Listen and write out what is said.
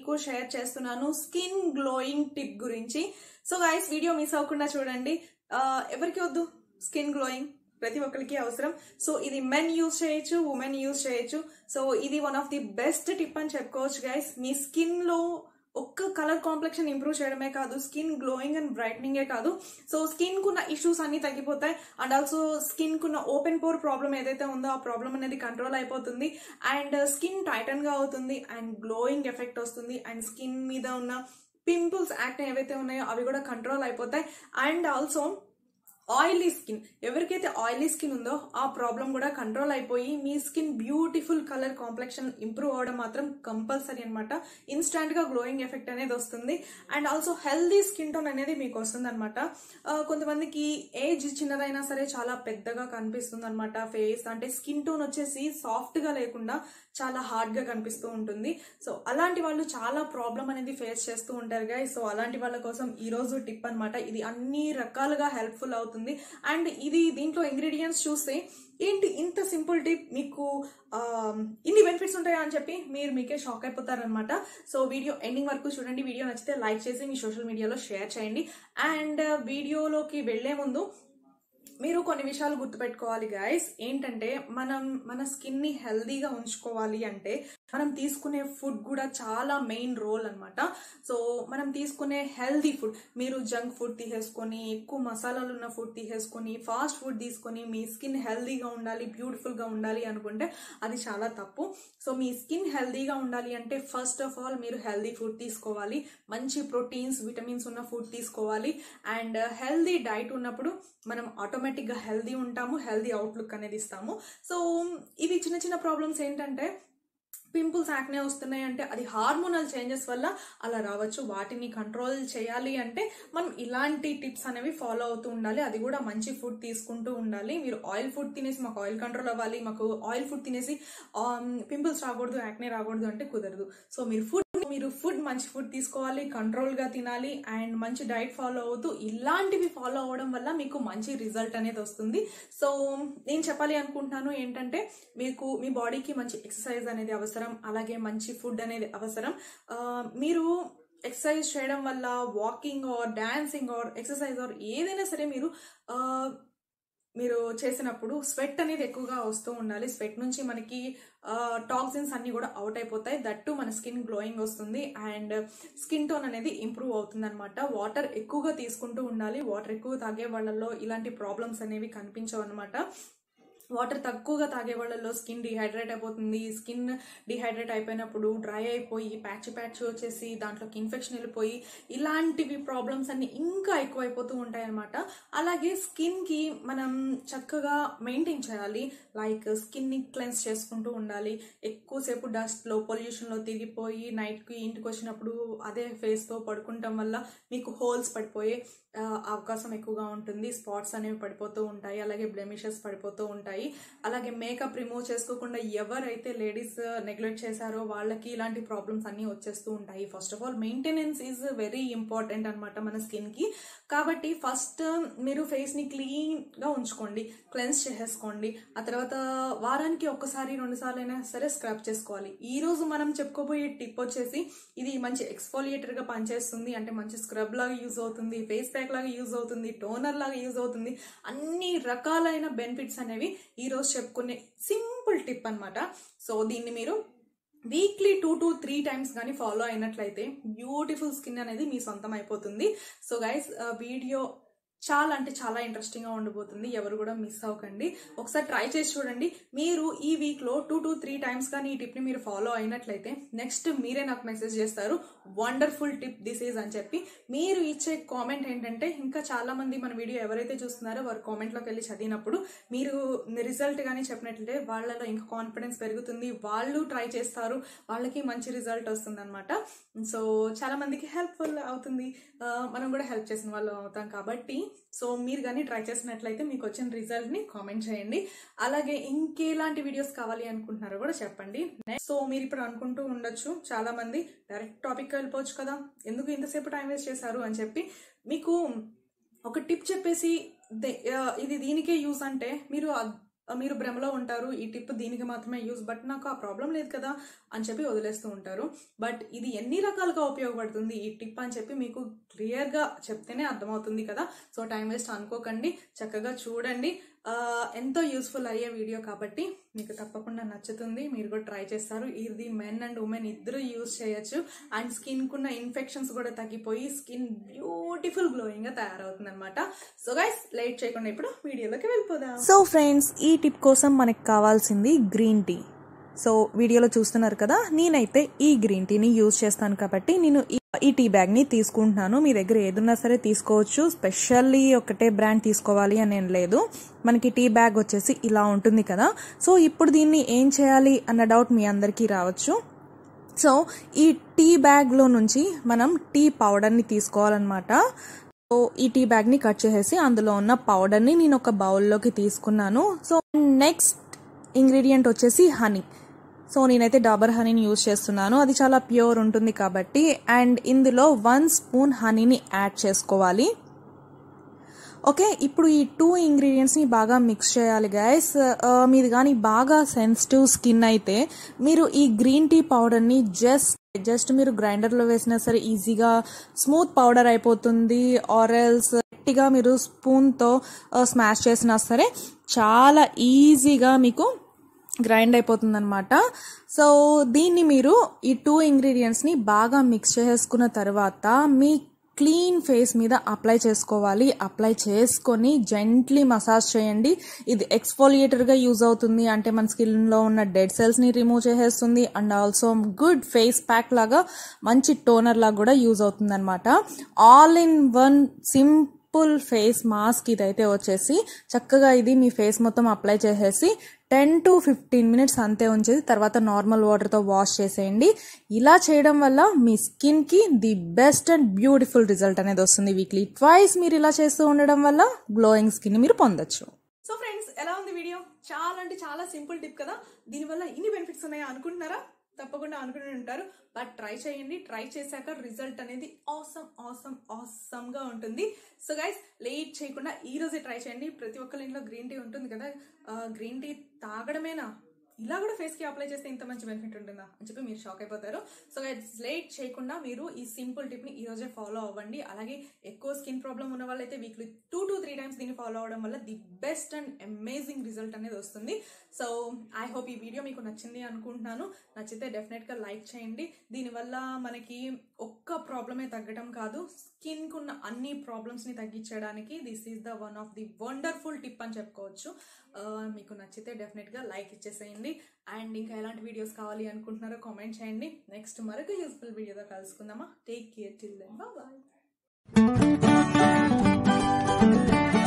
మీకు షేర్ చేస్తున్నాను skin glowing tip గురించి సో గైస్ వీడియో మిస్ అవ్వకుండా చూడండి ఆ, ఎవరికి వద్దు స్కిన్ గ్లోయింగ్ ప్రతి ఒక్కరికి అవసరం సో ఇది మెన్ యూజ్ చేయొచ్చు ఉమెన్ యూజ్ చేయొచ్చు సో ఇది one of the best tip అని చెప్పుకోవచ్చు గైస్ మీ స్కిన్ లో ఒక్క కలర్ కాంప్లెక్షన్ ఇంప్రూవ్ చేయడమే కాదు స్కిన్ గ్లోయింగ్ అండ్ బ్రైట్నింగే కాదు సో స్కిన్ కున్న ఇష్యూస్ అన్ని తగ్గిపోతాయి అండ్ ఆల్సో స్కిన్ కున్న ఓపెన్ పోర్ ప్రాబ్లం ఏదైతే ఉందో ఆ ప్రాబ్లం అనేది కంట్రోల్ అయిపోతుంది అండ్ స్కిన్ టైటన్ గా అవుతుంది అండ్ గ్లోయింగ్ ఎఫెక్ట్ వస్తుంది అండ్ స్కిన్ మీద ఉన్న పింపుల్స్ యాక్ట్ ఏవైతే ఉన్నాయో అవి కూడా కంట్రోల్ అయిపోతాయి అండ్ ఆల్సో ఆయిలీ స్కిన్ ఎవరికైతే ఆయిలీ స్కిన్ ఉందో ఆ ప్రాబ్లం కూడా కంట్రోల్ అయిపోయి మీ skin beautiful colour complexion improve అవడం మాత్రం కంపల్సరీ అనమాట ఇన్స్టాంట్ గా గ్లోయింగ్ ఎఫెక్ట్ అనేది వస్తుంది and also healthy skin tone అనేది మీకు వస్తుంది అనమాట కొంతమందికి ఏజ్ చిన్నదైనా సరే చాలా పెద్దగా కనిపిస్తుంది అనమాట ఫేస్ అంటే స్కిన్ టోన్ వచ్చేసి సాఫ్ట్ గా లేకుండా చాలా హార్డ్ గా కనిపిస్తూ ఉంటుంది సో అలాంటి వాళ్ళు చాలా ప్రాబ్లం అనేది ఫేస్ చేస్తూ ఉంటారు గా సో అలాంటి వాళ్ళ కోసం ఈ రోజు టిప్ అన్నమాట ఇది అన్ని రకాలుగా హెల్ప్ఫుల్ అవుతుంది అండ్ ఇది దీంట్లో ఇంగ్రీడియంట్స్ చూస్తే ఏంటి ఇంత సింపుల్ టిప్ మీకు ఆ, ఇన్ని బెనిఫిట్స్ ఉంటాయా అని చెప్పి మీరు మీకే షాక్ అయిపోతారనమాట సో వీడియో ఎండింగ్ వరకు చూడండి వీడియో నచ్చితే లైక్ చేసి మీ సోషల్ మీడియాలో షేర్ చేయండి అండ్ వీడియోలోకి వెళ్లే ముందు మీరు కొన్ని విషయాలు గుర్తుపెట్టుకోవాలి గైస్ ఏంటంటే మనం మన స్కిన్ ని హెల్దీగా ఉంచుకోవాలి అంటే మనం తీసుకునే ఫుడ్ కూడా చాలా మెయిన్ రోల్ అన్నమాట సో మనం తీసుకునే హెల్దీ ఫుడ్ మీరు జంక్ ఫుడ్ తీసేసుకొని ఎక్కువ మసాలాలు ఉన్న ఫుడ్ తీసేసుకొని ఫాస్ట్ ఫుడ్ తీసుకొని మీ స్కిన్ హెల్దీగా ఉండాలి బ్యూటిఫుల్ గా ఉండాలి అనుకుంటే అది చాలా తప్పు సో మీ స్కిన్ హెల్దీగా ఉండాలి అంటే ఫస్ట్ ఆఫ్ ఆల్ మీరు హెల్దీ ఫుడ్ తీసుకోవాలి మంచి ప్రోటీన్స్ విటమిన్స్ ఉన్న ఫుడ్ తీసుకోవాలి అండ్ హెల్దీ డైట్ ఉన్నప్పుడు మనం ఆటోమేటిక్గా హెల్దీ ఉంటాము హెల్దీ అవుట్లుక్ అనేది ఇస్తాము సో ఇవి చిన్న చిన్న ప్రాబ్లమ్స్ ఏంటంటే పింపుల్స్ యాక్నే వస్తున్నాయి అంటే అది హార్మోనల్ చేంజెస్ వల్ల అలా రావచ్చు వాటిని కంట్రోల్ చేయాలి అంటే మనం ఇలాంటి టిప్స్ అనేవి ఫాలో అవుతూ ఉండాలి అది కూడా మంచి ఫుడ్ తీసుకుంటూ ఉండాలి మీరు ఆయిల్ ఫుడ్ తినేసి మాకు ఆయిల్ కంట్రోల్ అవ్వాలి మాకు ఆయిల్ ఫుడ్ తినేసి పింపుల్స్ రాకూడదు యాక్నే రాకూడదు అంటే కుదరదు సో మీరు ఫుడ్ మీరు ఫుడ్ మంచి ఫుడ్ తీసుకోవాలి కంట్రోల్ గా తినాలి అండ్ మంచి డైట్ ఫాలో అవుతూ ఇలాంటివి ఫాలో అవడం వల్ల మీకు మంచి రిజల్ట్ అనేది వస్తుంది సో నేను చెప్పాలి అనుకుంటున్నాను ఏంటంటే మీకు మీ బాడీకి మంచి ఎక్సర్సైజ్ అనేది అవసరం అలాగే మంచి ఫుడ్ అనేది అవసరం ఆ, మీరు ఎక్సర్సైజ్ చేయడం వల్ల walking or dancing or exercise or ఏదైనా సరే మీరు ఆ, మీరు చేసినప్పుడు స్వెట్ అనేది ఎక్కువగా వస్తూ ఉండాలి స్వెట్ నుంచి మనకి టాక్సిన్స్ అన్ని కూడా అవుట్ అయిపోతాయి దట్టు మన స్కిన్ గ్లోయింగ్ వస్తుంది అండ్ స్కిన్ టోన్ అనేది ఇంప్రూవ్ అవుతుంది అనమాట వాటర్ ఎక్కువగా తీసుకుంటూ ఉండాలి వాటర్ ఎక్కువ తాగే వాళ్ళలో ఇలాంటి ప్రాబ్లమ్స్ అనేవి కనిపించవు అనమాట వాటర్ తక్కువగా తాగే వాళ్ళలో స్కిన్ డిహైడ్రేట్ అయిపోతుంది స్కిన్ డిహైడ్రేట్ అయిపోయినప్పుడు డ్రై అయిపోయి ప్యాచ్ ప్యాచ్ వచ్చేసి దాంట్లోకి ఇన్ఫెక్షన్ వెళ్ళిపోయి ఇలాంటివి ప్రాబ్లమ్స్ అన్ని ఇంకా ఎక్కువైపోతూ ఉంటాయి అనమాట అలాగే స్కిన్ కి మనం చక్కగా మెయింటైన్ చేయాలి లైక్ స్కిన్ ని క్లెన్స్ చేసుకుంటూ ఉండాలి ఎక్కువసేపు డస్ట్ లో పొల్యూషన్ లో తిరిగిపోయి నైట్ కి ఇంటికి వచ్చినప్పుడు అదే ఫేస్ తో పడుకుంటాం వల్ల మీకు హోల్స్ పడిపోయే ఆ, అవకాశం ఎక్కువగా ఉంటుంది స్పాట్స్ అనేవి పడిపోతూ ఉంటాయి అలాగే బ్లెమిషెస్ పడిపోతూ ఉంటాయి అలాగే మేకప్ రిమూవ్ చేసుకోకుండా ఎవరైతే లేడీస్ నెగ్లెక్ట్ చేశారో వాళ్ళకి ఇలాంటి ప్రాబ్లమ్స్ అన్ని వచ్చేస్తూ ఉంటాయి first of all maintenance is very important అనమాట మన స్కిన్ కి కాబట్టి ఫస్ట్ మీరు ఫేస్ ని క్లీన్ గా ఉంచుకోండి క్లెన్స్ చేసేసుకోండి ఆ తర్వాత వారానికి ఒక్కసారి రెండు సార్లు అయినా సరే స్క్రబ్ చేసుకోవాలి ఈ రోజు మనం చెప్పుకోబోయే టిప్ వచ్చేసి ఇది మంచి ఎక్స్ఫోలియేటర్ గా పనిచేస్తుంది అంటే మంచి స్క్రబ్ లాగా యూజ్ అవుతుంది ఫేస్ ప్యాక్ లాగా యూజ్ అవుతుంది టోనర్ లాగా యూజ్ అవుతుంది అన్ని రకాలైన బెనిఫిట్స్ అనేవి ఈ రోజు చెప్పుకునే సింపుల్ టిప్ అన్నమాట సో దీన్ని మీరు weekly two to three times కానీ ఫాలో అయినట్లయితే బ్యూటిఫుల్ స్కిన్ అనేది మీ సొంతం అయిపోతుంది సో గైస్ వీడియో చాలా అంటే చాలా ఇంట్రెస్టింగ్ గా ఉండబోతుంది ఎవరు కూడా మిస్ అవ్వకండి ఒకసారి ట్రై చేసి చూడండి మీరు ఈ వీక్ లో టూ టు త్రీ టైమ్స్ కానీ ఈ టిప్ ని మీరు ఫాలో అయినట్లయితే నెక్స్ట్ మీరే నాకు మెసేజ్ చేస్తారు వండర్ఫుల్ టిప్ దిస్ ఈజ్ అని చెప్పి మీరు ఇచ్చే కామెంట్ ఏంటంటే ఇంకా చాలా మంది మన వీడియో ఎవరైతే చూస్తున్నారో వారు కామెంట్ లోకి వెళ్ళి చదివినప్పుడు మీరు రిజల్ట్ కానీ చెప్పినట్లయితే వాళ్ళలో ఇంకా కాన్ఫిడెన్స్ పెరుగుతుంది వాళ్ళు ట్రై చేస్తారు వాళ్ళకి మంచి రిజల్ట్ వస్తుంది అనమాట సో చాలా మందికి హెల్ప్ఫుల్ అవుతుంది ఆ, మనం కూడా హెల్ప్ చేసిన వాళ్ళు అవుతాం కాబట్టి సో మీరు కానీ ట్రై చేసినట్లయితే మీకు వచ్చిన రిజల్ట్ ని కామెంట్ చేయండి అలాగే ఇంకెలాంటి వీడియోస్ కావాలి అనుకుంటున్నారో కూడా చెప్పండి సో మీరు ఇప్పుడు అనుకుంటూ ఉండొచ్చు చాలా మంది డైరెక్ట్ టాపిక్ వెళ్ళిపోవచ్చు కదా ఎందుకు ఇంతసేపు టైం వేస్ట్ చేశారు అని చెప్పి మీకు ఒక టిప్ చెప్పేసి దే- ఆ, ఇది దీనికే యూస్ అంటే మీరు అద్- మీరు భ్రమలో ఉంటారు ఈ టిప్ దీనికి మాత్రమే యూజ్ బట్ నాకు ఆ ప్రాబ్లం లేదు కదా అని చెప్పి వదిలేస్తూ ఉంటారు బట్ ఇది ఎన్ని రకాలుగా ఉపయోగపడుతుంది ఈ టిప్ అని చెప్పి మీకు క్లియర్గా చెప్తేనే అర్థమవుతుంది కదా సో టైం వేస్ట్ అనుకోకండి చక్కగా చూడండి ఆ, ఎంతో యూస్ఫుల్ అయ్యే వీడియో కాబట్టి మీకు తప్పకుండా నచ్చుతుంది మీరు కూడా ట్రై చేస్తారు ఇది మెన్ అండ్ ఉమెన్ ఇద్దరు యూజ్ చేయొచ్చు అండ్ స్కిన్ కున్న ఇన్ఫెక్షన్స్ కూడా తగ్గిపోయి స్కిన్ బ్యూటిఫుల్ గ్లోయింగ్ గా తయారవుతుంది అనమాట సో గైస్ లేట్ చేయకుండా ఇప్పుడు వీడియోలోకి వెళ్ళిపోదాం సో ఫ్రెండ్స్ ఈ టిప్ కోసం మనకు కావాల్సింది గ్రీన్ టీ సో వీడియోలో చూస్తున్నారు కదా నేనైతే ఈ గ్రీన్ టీని యూజ్ చేస్తాను కాబట్టి నేను ఈ- ఈ టీ బ్యాగ్ని తీసుకుంటున్నాను మీ దగ్గర ఏదున్నా సరే తీసుకోవచ్చు స్పెషల్లీ ఒకటే బ్రాండ్ తీసుకోవాలి అని ఏం లేదు మనకి టీ బ్యాగ్ వచ్చేసి ఇలా ఉంటుంది కదా సో ఇప్పుడు దీన్ని ఏం చేయాలి అన్న డౌట్ మీ అందరికీ రావచ్చు సో ఈ టీ బ్యాగ్లో నుంచి మనం టీ పౌడర్ని తీసుకోవాలన్నమాట సో ఈ టీ బ్యాగ్ని కట్ చేసేసి అందులో ఉన్న పౌడర్ని నేను ఒక బౌల్లోకి తీసుకున్నాను సో నెక్స్ట్ ఇంగ్రీడియంట్ వచ్చేసి హనీ సో నేనైతే డాబర్ హనీని యూజ్ చేస్తున్నాను అది చాలా ప్యూర్ ఉంటుంది కాబట్టి అండ్ ఇందులో వన్ స్పూన్ హనీని యాడ్ చేసుకోవాలి ఓకే ఇప్పుడు ఈ టూ ఇంగ్రీడియంట్స్ని బాగా మిక్స్ చేయాలి గైస్ మీది కానీ బాగా సెన్సిటివ్ స్కిన్ అయితే మీరు ఈ గ్రీన్ టీ పౌడర్ని జస్ట్ జస్ట్ మీరు గ్రైండర్లో వేసినా సరే ఈజీగా స్మూత్ పౌడర్ అయిపోతుంది ఆరెల్స్ గట్టిగా మీరు స్పూన్తో స్మాష్ చేసినా సరే చాలా ఈజీగా మీకు గ్రైండ్ అయిపోతుంది అనమాట సో దీన్ని మీరు ఈ టూ ఇంగ్రీడియంట్స్ని బాగా మిక్స్ చేసుకున్న తర్వాత మీ క్లీన్ ఫేస్ మీద అప్లై చేసుకోవాలి అప్లై చేసుకొని జెంట్లీ మసాజ్ చేయండి ఇది ఎక్స్ఫోలియేటర్గా యూజ్ అవుతుంది అంటే మన స్కిన్లో ఉన్న డెడ్ సెల్స్ని రిమూవ్ చేసేస్తుంది and also good face pack లాగా మంచి టోనర్ లాగా కూడా యూజ్ అవుతుంది అనమాట all in one simple face mask ఇదైతే వచ్చేసి చక్కగా ఇది మీ ఫేస్ మొత్తం అప్లై చేసేసి టెన్ టు ఫిఫ్టీన్ మినిట్స్ అంతే ఉంచేది తర్వాత నార్మల్ వాటర్తో వాష్ చేసేయండి ఇలా చేయడం వల్ల మీ స్కిన్కి the best and beautiful result అనేది వస్తుంది వీక్లీ ట్వైస్ మీరు ఇలా చేస్తూ ఉండడం వల్ల గ్లోయింగ్ స్కిన్ మీరు పొందొచ్చు సో ఫ్రెండ్స్ ఎలా ఉంది వీడియో చాలా అంటే చాలా సింపుల్ టిప్ కదా దీనివల్ల ఇన్ని బెనిఫిట్స్ ఉన్నాయా అనుకుంటున్నారా తప్పకుండా అనుకుని ఉంటారు బట్ ట్రై చేయండి ట్రై చేశాక రిజల్ట్ అనేది ఆసమ్ ఆసమ్ ఆసమ్ గా ఉంటుంది సో గైస్ లేట్ చేయకుండా ఈ రోజే ట్రై చేయండి ప్రతి ఒక్కరి ఇంట్లో గ్రీన్ టీ ఉంటుంది కదా గ్రీన్ టీ తాగడమేనా ఇలా కూడా ఫేస్ కి అప్లై చేస్తే ఇంత మంచి బెనిఫిట్ ఉంటుందా అని చెప్పి మీరు షాక్ అయిపోతారు సో గైస్ లేట్ చేయకుండా మీరు ఈ సింపుల్ టిప్ ని ఈ రోజే ఫాలో అవ్వండి అలాగే ఎక్కువ స్కిన్ ప్రాబ్లం ఉన్న వాళ్ళైతే weekly two to three times దీన్ని ఫాలో అవడం వల్ల the best and amazing result అనేది వస్తుంది సో ఐ హోప్ ఈ వీడియో మీకు నచ్చింది అనుకుంటున్నాను నచ్చితే డెఫినెట్ గా లైక్ చేయండి దీనివల్ల మనకి ఒక్క ప్రాబ్లమే తగ్గడం కాదు స్కిన్ కున్న అన్ని ప్రాబ్లమ్స్ ని తగ్గించడానికి this is the one of the wonderful tip అని చెప్పుకోవచ్చు ఆ, మీకు నచ్చితే డెఫినెట్ గా లైక్ ఇచ్చేసేయండి అండ్ ఇంకా ఎలాంటి వీడియోస్ కావాలి అనుకుంటున్నారో కామెంట్ చేయండి నెక్స్ట్ మరొక యూస్ఫుల్ వీడియోతో కలుసుకుందామా take care till then bye